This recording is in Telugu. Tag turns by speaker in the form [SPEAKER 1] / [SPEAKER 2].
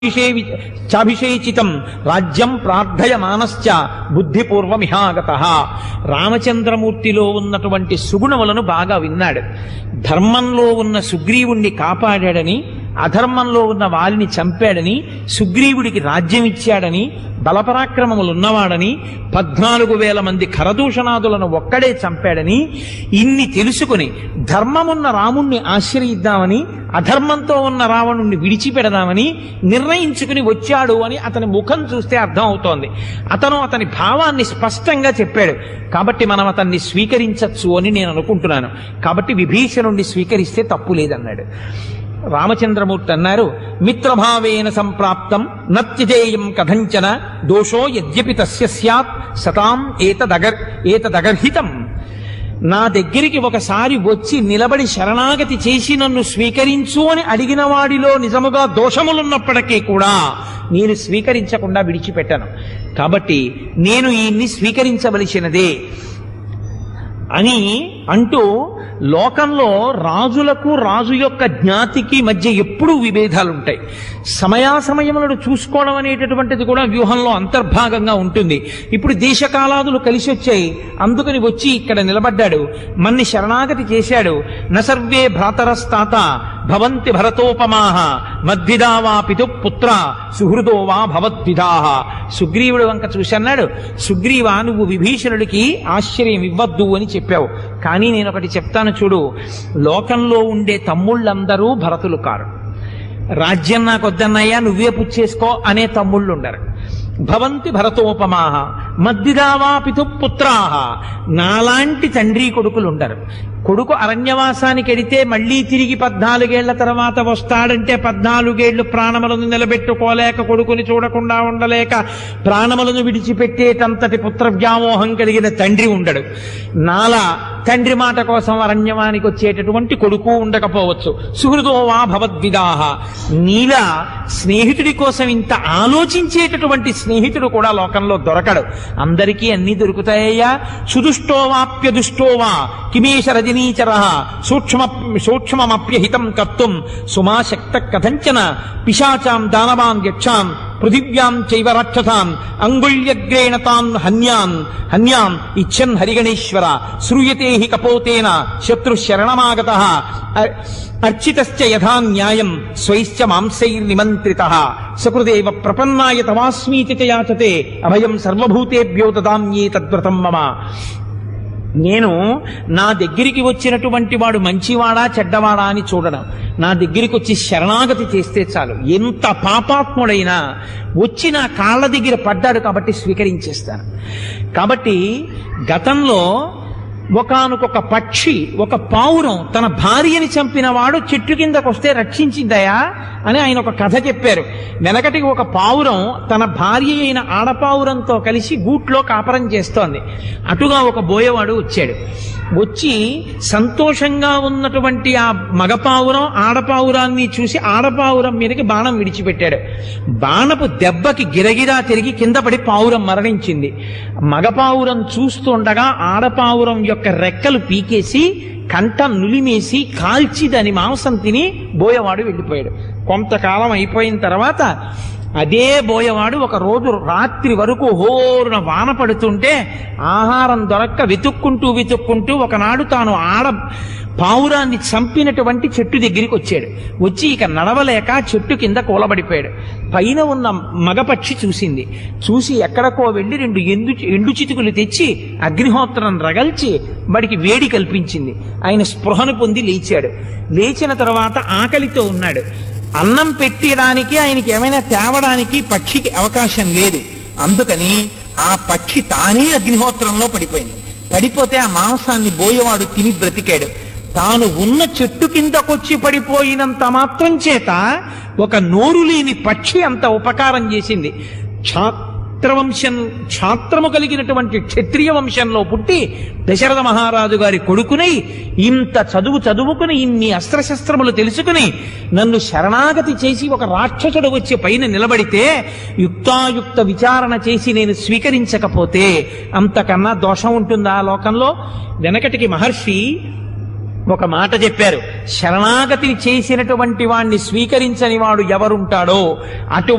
[SPEAKER 1] చాభిషేవి- చాభిషేచితం రాజ్యం ప్రార్థయ మానశ్చ బుద్ధిపూర్వమిహాగత రామచంద్రమూర్తిలో ఉన్నటువంటి సుగుణములను బాగా విన్నాడు ధర్మంలో ఉన్న సుగ్రీవుణ్ణి కాపాడాడని అధర్మంలో ఉన్న వారిని చంపాడని సుగ్రీవుడికి రాజ్యం ఇచ్చాడని బలపరాక్రమములు ఉన్నవాడని పద్నాలుగు వేల మంది ఖరదూషణాదులను ఒక్కడే చంపాడని ఇన్ని తెలుసుకుని ధర్మమున్న రాముణ్ణి ఆశ్రయిద్దామని అధర్మంతో ఉన్న రావణుణ్ణి విడిచిపెడదామని నిర్ణయించుకుని వచ్చాడు అని అతని ముఖం చూస్తే అర్థం అవుతోంది అతను అతని భావాన్ని స్పష్టంగా చెప్పాడు కాబట్టి మనం అతన్ని స్వీకరించచ్చు అని నేను అనుకుంటున్నాను కాబట్టి విభీషణుణ్ణి స్వీకరిస్తే తప్పు లేదన్నాడు రామచంద్రమూర్తి అన్నారు మిత్రభావేన సంప్రాప్తం నత్యజేయం కథంచన దోషో యద్యపి తస్య స్యాత్ సతాం ఏతదగర్ ఏతదగర్హితం నా దగ్గరికి ఒకసారి వచ్చి నిలబడి శరణాగతి చేసి నన్ను స్వీకరించు అని అడిగిన వాడిలో నిజముగా దోషములున్నప్పటికీ కూడా నేను స్వీకరించకుండా విడిచిపెట్టాను కాబట్టి నేను ఈయన్ని స్వీకరించవలసినదే అని అంటూ లోకంలో రాజులకు రాజు యొక్క జ్ఞాతికి మధ్య ఎప్పుడూ విభేదాలు ఉంటాయి సమయాసమయములను చూసుకోవడం అనేటటువంటిది కూడా వ్యూహంలో అంతర్భాగంగా ఉంటుంది ఇప్పుడు దేశకాలాదులు కలిసి వచ్చాయి అందుకని వచ్చి ఇక్కడ నిలబడ్డాడు మన్ని శరణాగతి చేశాడు నసర్వే భ్రాతరస్తాత భవంతి భరతోపమాహ మద్విదా వా పితు పుత్ర సుహృదో వా భవద్విధాహ సుగ్రీవుడు వంక చూసన్నాడు సుగ్రీవా నువ్వు విభీషణుడికి ఆశ్చర్యం ఇవ్వద్దు అని చెప్పావు కానీ నేను ఒకటి చెప్తాను చూడు లోకంలో ఉండే తమ్ముళ్ళందరూ భరతులు కారు రాజ్యం నాకు వద్దన్నయ్యా నువ్వే పుచ్చేసుకో అనే తమ్ముళ్ళు ఉండరు భవంతి భరతోపమాహ మద్దిదావా పితు పుత్రాహ నాలాంటి తండ్రి కొడుకులు ఉండరు కొడుకు అరణ్యవాసానికి వెడితే మళ్ళీ తిరిగి పద్నాలుగేళ్ల తర్వాత వస్తాడంటే పద్నాలుగేళ్లు ప్రాణములను నిలబెట్టుకోలేక కొడుకుని చూడకుండా ఉండలేక ప్రాణములను విడిచిపెట్టేటంతటి పుత్ర వ్యామోహం కలిగిన తండ్రి ఉండడు నాలా తండ్రి మాట కోసం అరణ్యవానికి వచ్చేటటువంటి కొడుకు ఉండకపోవచ్చు సుహృదో వా భవద్విదాహ నీలా స్నేహితుడి కోసం ఇంత ఆలోచించేటటువంటి స్నేహితుడు కూడా లోకంలో దొరకడు అందరికీ అన్ని దొరుకుతాయ్యా సుదుష్టోవాప్యదుష్టోవా కిమేష రజనీచర సూక్ష్మ సూక్ష్మమప్యహితం కర్తుం సుమాశక్త కథంచన పిశాచాం దానవాన్ యక్షాం పృథివ్యాం చైవ రాక్షసాన్ అంగుళ్యగ్రేణ తాన్ హన్యాన్ హన్యాన్ ఇచ్చన్ హరిగణేశ్వర శ్రూయతే హి కపోతేన శత్రు శరణమాగత అర్చితశ్చ యథా న్యాయం స్వైశ్చ మాంసైర్నిమంత్రిత సకృదేవ ప్రపన్నాయ తవాస్మీతి చ యాచతే అభయం సర్వభూతేభ్యో దదామ్యే తద్వ్రతం మమ నేను నా దగ్గరికి వచ్చినటువంటి వాడు మంచివాడా చెడ్డవాడా అని చూడడం నా దగ్గరికి వచ్చి శరణాగతి చేస్తే చాలు ఎంత పాపాత్ముడైనా వచ్చి నా కాళ్ళ దగ్గర పడ్డాడు కాబట్టి స్వీకరించేస్తాను కాబట్టి గతంలో ఒకానొక పక్షి ఒక పావురం తన భార్యని చంపిన వాడు చెట్టు కిందకు వస్తే రక్షించిందయా అని ఆయన ఒక కథ చెప్పారు వెనకటికి ఒక పావురం తన భార్య అయిన ఆడపావురంతో కలిసి గూట్లో కాపరం చేస్తోంది అటుగా ఒక బోయవాడు వచ్చాడు వచ్చి సంతోషంగా ఉన్నటువంటి ఆ మగపావురం ఆడపావురాన్ని చూసి ఆడపావురం మీదకి బాణం విడిచిపెట్టాడు బాణపు దెబ్బకి గిరగిరా తిరిగి కింద పడి పావురం మరణించింది మగపావురం చూస్తుండగా ఆడపావురం యొక్క రెక్కలు పీకేసి కంఠ నులిమేసి కాల్చి దాని మాంసం తిని బోయవాడు వెళ్ళిపోయాడు కొంతకాలం అయిపోయిన తర్వాత అదే బోయవాడు ఒక రోజు రాత్రి వరకు హోరున వాన పడుతుంటే ఆహారం దొరక్క వెతుక్కుంటూ వెతుక్కుంటూ ఒకనాడు తాను ఆడ పావురాన్ని చంపినటువంటి చెట్టు దగ్గరికి వచ్చాడు వచ్చి ఇక నడవలేక చెట్టు కింద కూలబడిపోయాడు పైన ఉన్న మగపక్షి చూసింది చూసి ఎక్కడికో వెళ్ళి రెండు ఎండు ఎండు చితుకులు తెచ్చి అగ్నిహోత్రం రగల్చి వాడికి వేడి కల్పించింది ఆయన స్పృహను పొంది లేచాడు లేచిన తర్వాత ఆకలితో ఉన్నాడు అన్నం పెట్టడానికి ఆయనకి ఏమైనా తేవడానికి పక్షికి అవకాశం లేదు అందుకని ఆ పక్షి తానే అగ్నిహోత్రంలో పడిపోయింది పడిపోతే ఆ మాంసాన్ని బోయవాడు తిని బ్రతికాడు తాను ఉన్న చెట్టు కిందకొచ్చి పడిపోయినంత మాత్రం చేత ఒక నోరు లేని పక్షి అంత ఉపకారం చేసింది ఛాత్రవంశం ఛాత్రము కలిగినటువంటి క్షత్రియ వంశంలో పుట్టి దశరథ మహారాజు గారి కొడుకునై ఇంత చదువు చదువుకుని ఇన్ని అస్త్రశస్త్రములు తెలుసుకుని నన్ను శరణాగతి చేసి ఒక రాక్షసుడు వచ్చి పైన నిలబడితే యుక్తాయుక్త విచారణ చేసి నేను స్వీకరించకపోతే అంతకన్నా దోషం ఉంటుందా ఆ లోకంలో వెనకటికి మహర్షి ఒక మాట చెప్పారు శరణాగతిని చేసినటువంటి వాణ్ణి స్వీకరించని వాడు ఎవరుంటాడో అటు